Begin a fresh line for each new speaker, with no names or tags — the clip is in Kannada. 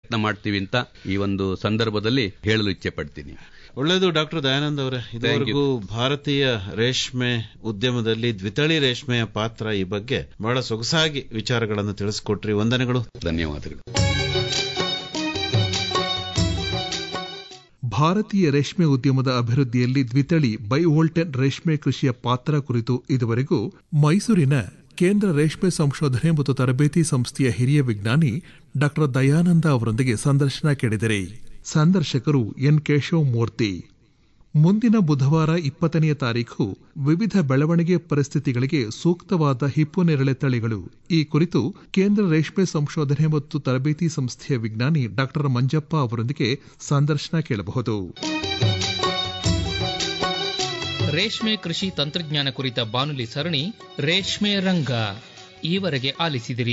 ಪ್ರಯತ್ನ ಮಾಡ್ತೀವಿ ಅಂತ ಈ ಒಂದು ಸಂದರ್ಭದಲ್ಲಿ ಹೇಳಲು ಇಚ್ಛೆ ಪಡ್ತೀನಿ
ಒಳ್ಳೆಯದು ಡಾಕ್ಟರ್ ದಯಾನಂದ್ ಅವರೇ ಇದುವರೆಗೂ ಭಾರತೀಯ ರೇಷ್ಮೆ ಉದ್ಯಮದಲ್ಲಿ ದ್ವಿತಳಿ ರೇಷ್ಮೆಯ ಪಾತ್ರ ಈ ಬಗ್ಗೆ ಬಹಳ ಸೊಗಸಾಗಿ ವಿಚಾರಗಳನ್ನು ತಿಳಿಸಿಕೊಟ್ರಿ ವಂದನೆಗಳು
ಧನ್ಯವಾದಗಳು
ಭಾರತೀಯ ರೇಷ್ಮೆ ಉದ್ಯಮದ ಅಭಿವೃದ್ಧಿಯಲ್ಲಿ ದ್ವಿತಳಿ ಬೈವೋಲ್ಟೆನ್ ರೇಷ್ಮೆ ಕೃಷಿಯ ಪಾತ್ರ ಕುರಿತು ಇದುವರೆಗೂ ಮೈಸೂರಿನ ಕೇಂದ್ರ ರೇಷ್ಮೆ ಸಂಶೋಧನೆ ಮತ್ತು ತರಬೇತಿ ಸಂಸ್ಥೆಯ ಹಿರಿಯ ವಿಜ್ಞಾನಿ ಡಾಕ್ಟರ್ ದಯಾನಂದ ಅವರೊಂದಿಗೆ ಸಂದರ್ಶನ ಕೇಳಿದರೆ ಸಂದರ್ಶಕರು ಎನ್ ಕೇಶವ ಮೂರ್ತಿ ಮುಂದಿನ ಬುಧವಾರ ಇಪ್ಪತ್ತನೆಯ ತಾರೀಖು ವಿವಿಧ ಬೆಳವಣಿಗೆ ಪರಿಸ್ಥಿತಿಗಳಿಗೆ ಸೂಕ್ತವಾದ ಹಿಪ್ಪು ನೇರಳೆ ತಳಿಗಳು ಈ ಕುರಿತು ಕೇಂದ್ರ ರೇಷ್ಮೆ ಸಂಶೋಧನೆ ಮತ್ತು ತರಬೇತಿ ಸಂಸ್ಥೆಯ ವಿಜ್ಞಾನಿ ಡಾಕ್ಟರ್ ಮಂಜಪ್ಪ ಅವರೊಂದಿಗೆ ಸಂದರ್ಶನ ಕೇಳಬಹುದು
ರೇಷ್ಮೆ ಕೃಷಿ ತಂತ್ರಜ್ಞಾನ ಕುರಿತ ಬಾನುಲಿ ಸರಣಿ ರೇಷ್ಮೆ ರಂಗ ಈವರೆಗೆ ಆಲಿಸಿದಿರಿ